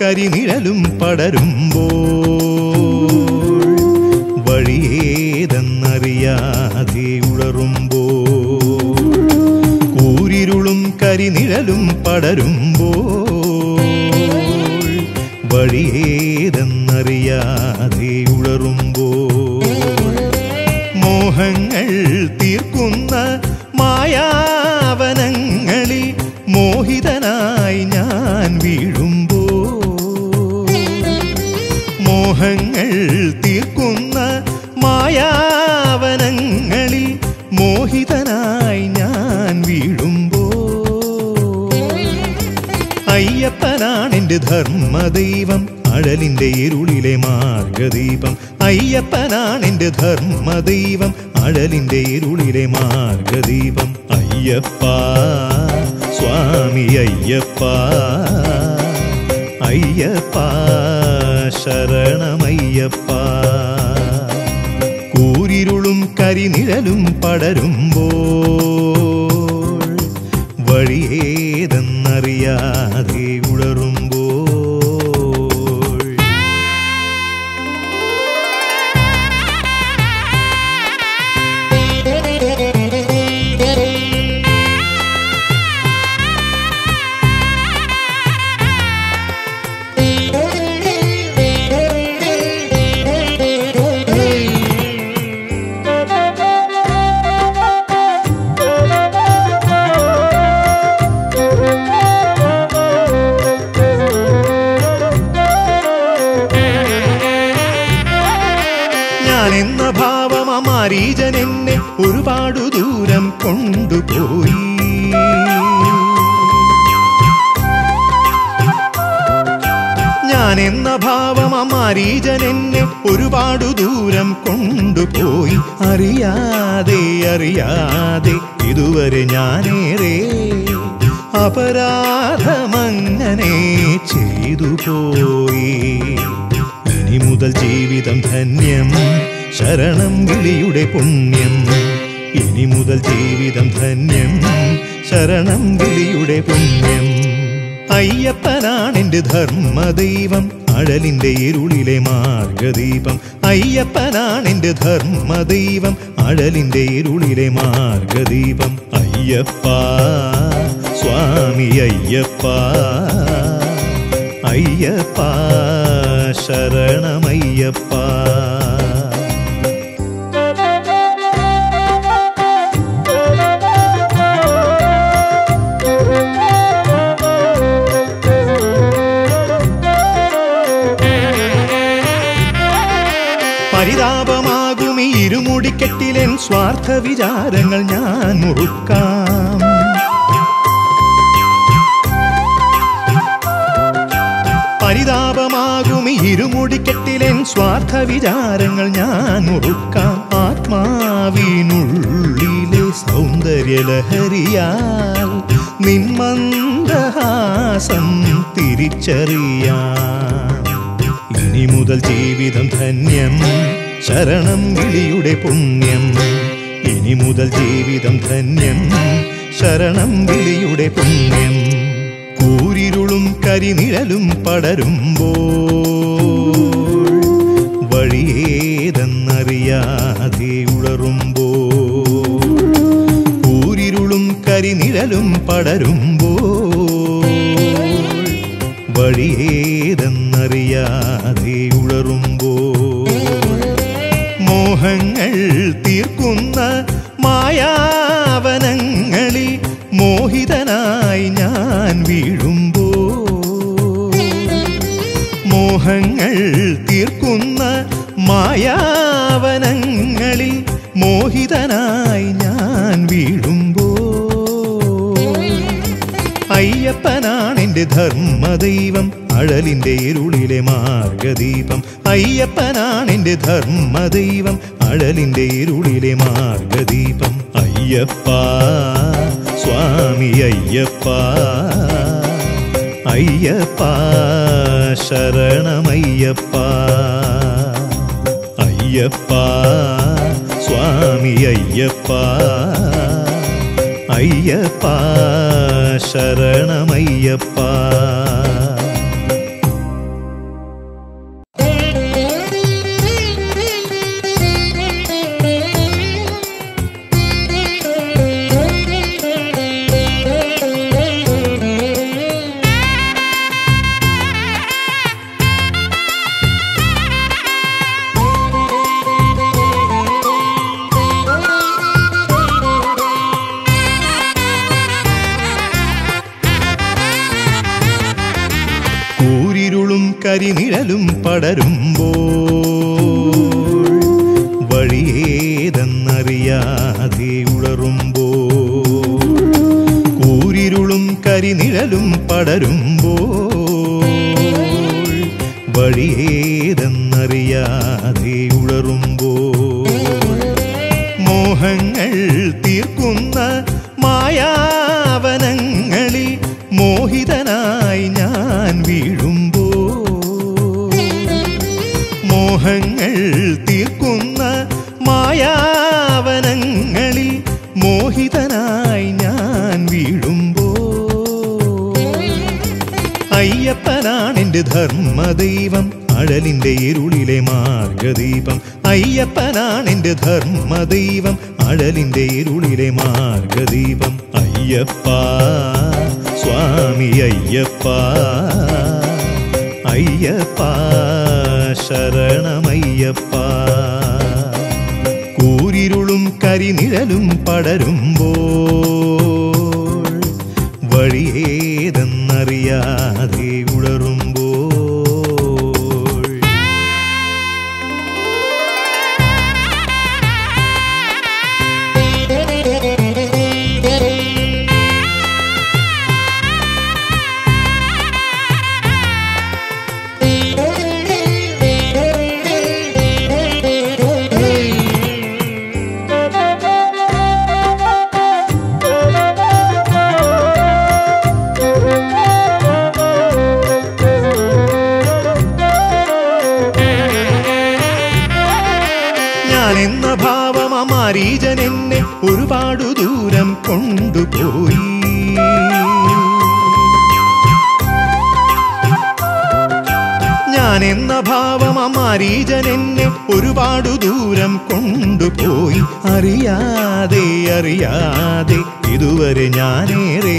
കരിനിഴലും പടരുമ്പോൾ വഴിയേതെന്നറിയാതെ ഉളറുമ്പോൾ കൂരിരുളും കരിനിഴലും പടരുമ്പോൾ വഴിയേതെന്നറിയാതെ ഉളറുമ്പോൾ മോഹങ്ങൾ തീർക്കുന്ന മായാവനങ്ങളിൽ മോഹിതനായി ഞാൻ വീഴുമ്പോ മോഹങ്ങൾ തീർക്കുന്ന മായാവനങ്ങളിൽ മോഹിതനായി ഞാൻ വീഴുമ്പോ അയ്യപ്പനാണെന്റെ ധർമ്മദൈവം അഴലിന്റെ ഇരുളിലെ മാർഗദീപം അയ്യപ്പനാണെന്റെ ധർമ്മദൈവം അഴലിന്റെ ഇരുളിലെ മാർഗദീപം അയ്യപ്പ സ്വാമി അയ്യപ്പ അയ്യപ്പ ശരണമയ്യപ്പ കൂരിരുളും കരിനിഴലും പടരുമ്പോൾ വഴിയേതെന്നറിയാതെ ഉളറുമ്പോൾ ഞാൻ എന്ന ഭാവം അമാരീജൻ എന്നെ ഒരുപാടു ദൂരം കൊണ്ടുപോയി ഞാൻ എന്ന ഭാവം അമാരീജൻ എന്നെ ഒരുപാടു ദൂരം കൊണ്ടുപോയി അറിയാതെ അറിയാതെ ഇതുവരെ ഞാനേറെ അപരാധമങ്ങനെ ചെയ്തു പോയി ഇനി മുതൽ ജീവിതം ധന്യം ശരണം വിളിയുടെ പുണ്യം ഇനി മുതൽ ജീവിതം ധന്യം ശരണം വിളിയുടെ പുണ്യം അയ്യപ്പനാണെന്റെ ധർമ്മദൈവം അഴലിന്റെ ഇരുളിലെ മാർഗദീപം അയ്യപ്പനാണെന്റെ ധർമ്മദൈവം അഴലിന്റെ ഇരുളിലെ മാർഗദീപം അയ്യപ്പ സ്വാമി അയ്യപ്പ അയ്യപ്പ ശരണമയ്യപ്പ പരിതാപമാകും ഈ ഇരുമുടിക്കെട്ടിലെൻ സ്വാർത്ഥ വിചാരങ്ങൾ ഞാൻ മുറുക്കാം പരിതാപമാകും ഈ ഇരുമുടിക്കെട്ടിലെൻ സ്വാർത്ഥ വിചാരങ്ങൾ ഞാൻ മുറുക്കാം ആത്മാവിനുള്ളിലെ സൗന്ദര്യലഹരിയാൽ നിന്മന്ദഹാസം തിരിച്ചറിയാം ഇനി മുതൽ ജീവിതം ധന്യം ശരണം വിളിയുടെ പുണ്യം ഇനി മുതൽ ജീവിതം ധന്യം ശരണം വിളിയുടെ പുണ്യം കൂരിരുളും കരിനിഴലും പടരുമ്പോൾ വഴിയേതെന്നറിയാതെ ഉളറുമ്പോൾ കൂരിരുളും കരിനിഴലും പടരുമ്പോൾ വഴിയേതെന്നറിയാതെ ഉളറുമ്പോൾ മോഹങ്ങൾ തീർക്കുന്ന മായാവനങ്ങളിൽ മോഹിതനായി ഞാൻ വീഴുമ്പോൾ മോഹങ്ങൾ തീർക്കുന്ന മായാവനങ്ങളിൽ മോഹിതനായി ഞാൻ വീഴുമ്പോൾ അയ്യപ്പനാണെന്റെ ധർമ്മദൈവം അഴലിന്റെ ഇരുളിലെ മാർഗദീപം അയ്യപ്പനാണെന്റെ ധർമ്മദൈവം അഴലിന്റെ ഇരുളിലെ മാർഗദീപം അയ്യപ്പ സ്വാമി അയ്യപ്പ അയ്യപ്പ ശരണമയ്യപ്പ അയ്യപ്പ സ്വാമി അയ്യപ്പ അയ്യപ്പ ശരണമയ്യപ്പ കരിനിഴലും പടരുമ്പോൾ വഴിയേതെന്നറിയാതെ ഉളറുമ്പോൾ കൂരിരുളും കരിനിഴലും പടരുമ്പോൾ വഴിയേതെന്നറിയാതെ ഉളറുമ്പോൾ മോഹങ്ങൾ തീർക്കുന്ന മായാവനങ്ങളിൽ മോഹിതനായി ഞാൻ വീഴുമ്പോൾ മോഹങ്ങൾ തീർക്കുന്ന മായാവനങ്ങളിൽ മോഹിതനായി ഞാൻ വീഴുമ്പോൾ അയ്യപ്പനാണെന്റെ ധർമ്മദൈവം അഴലിന്റെ ഇരുളിലെ മാർഗദീപം അയ്യപ്പനാണെന്റെ ധർമ്മദൈവം അഴലിന്റെ ഇരുളിലെ മാർഗദീപം അയ്യപ്പ സ്വാമി അയ്യപ്പ അയ്യപ്പ ശരണമയ്യപ്പ കൂരിരുളും കരിനിഴലും പടരുമ്പോൾ വഴിയേതെന്നറിയാതെ ഉളറുമ്പോൾ ഞാൻ എന്ന ഭാവം അമാരീജൻ എന്നെ ഒരുപാടു ദൂരം കൊണ്ടുപോയി ഞാൻ എന്ന ഭാവം അമാരീജൻ എന്നെ ഒരുപാടു ദൂരം കൊണ്ടുപോയി അറിയാതെ അറിയാതെ ഇതുവരെ ഞാനേറെ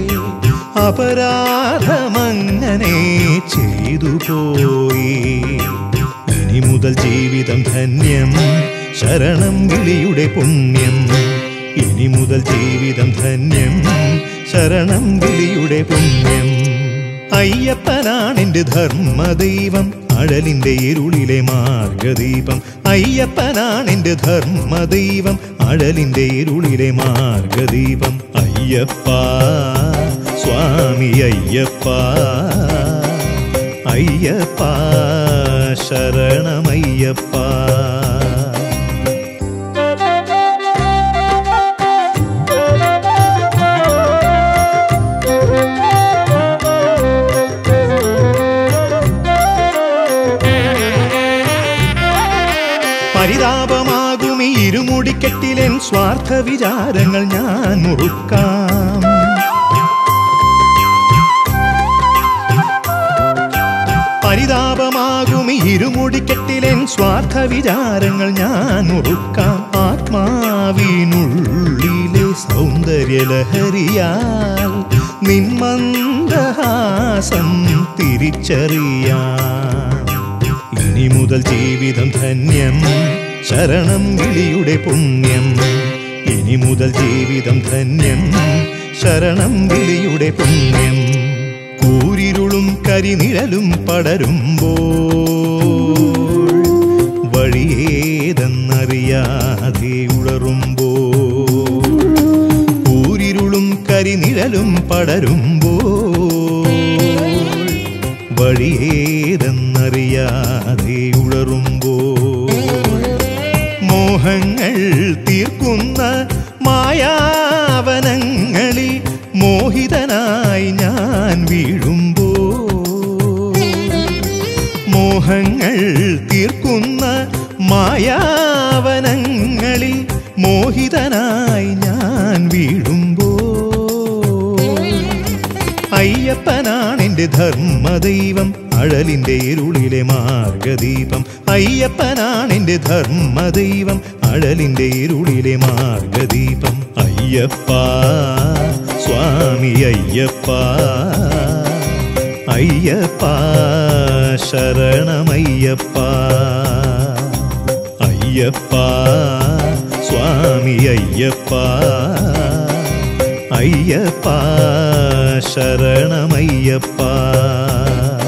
അപരാധമങ്ങനെ ചെയ്തു പോയി ഇനി മുതൽ ജീവിതം ധന്യം ശരണം വിളിയുടെ പുണ്യം ഇനി മുതൽ ജീവിതം ധന്യം ശരണം വിളിയുടെ പുണ്യം അയ്യപ്പനാണെന്റെ ധർമ്മദൈവം അഴലിന്റെ ഇരുളിലെ മാർഗദീപം അയ്യപ്പനാണെന്റെ ധർമ്മദൈവം അഴലിന്റെ ഇരുളിലെ മാർഗദീപം അയ്യപ്പ സ്വാമി അയ്യപ്പ അയ്യപ്പ ശരണമയ്യപ്പ പരിതാപമാകും ഈ ഇരുമുടിക്കെട്ടിലെൻ സ്വാർത്ഥ വിചാരങ്ങൾ ഞാൻ മുറുക്കാം പരിതാപമാകും ഈ ഇരുമുടിക്കെട്ടിലെൻ സ്വാർത്ഥ വിചാരങ്ങൾ ഞാൻ മുറുക്കാം ആത്മാവിനുള്ളിലെ സൗന്ദര്യലഹരിയാൽ നിന്മന്ദഹാസം തിരിച്ചറിയാം ഇനി മുതൽ ജീവിതം ധന്യം ശരണം വിളിയുടെ പുണ്യം ഇനി മുതൽ ജീവിതം ധന്യം ശരണം വിളിയുടെ പുണ്യം കൂരിരുളും കരിനിഴലും പടരുമ്പോൾ വഴിയേതെന്നറിയാതെ ഉളറുമ്പോൾ കൂരിരുളും കരിനിഴലും പടരുമ്പോൾ വഴിയേതെന്നറിയാതെ ഉളറുമ്പോൾ മോഹങ്ങൾ തീർക്കുന്ന മായാവനങ്ങളിൽ മോഹിതനായി ഞാൻ വീഴുമ്പോൾ മോഹങ്ങൾ തീർക്കുന്ന മായാവനങ്ങളിൽ മോഹിതനായി ഞാൻ വീഴുമ്പോൾ അയ്യപ്പനാണെന്റെ ധർമ്മദൈവം അഴലിന്റെ ഇരുളിലെ മാർഗദീപം അയ്യപ്പനാണെന്റെ ധർമ്മദൈവം അഴലിന്റെ ഇരുളിലെ മാർഗദീപം അയ്യപ്പ സ്വാമി അയ്യപ്പ അയ്യപ്പ ശരണമയ്യപ്പ അയ്യപ്പ സ്വാമി അയ്യപ്പ അയ്യപ്പ ശരണമയ്യപ്പ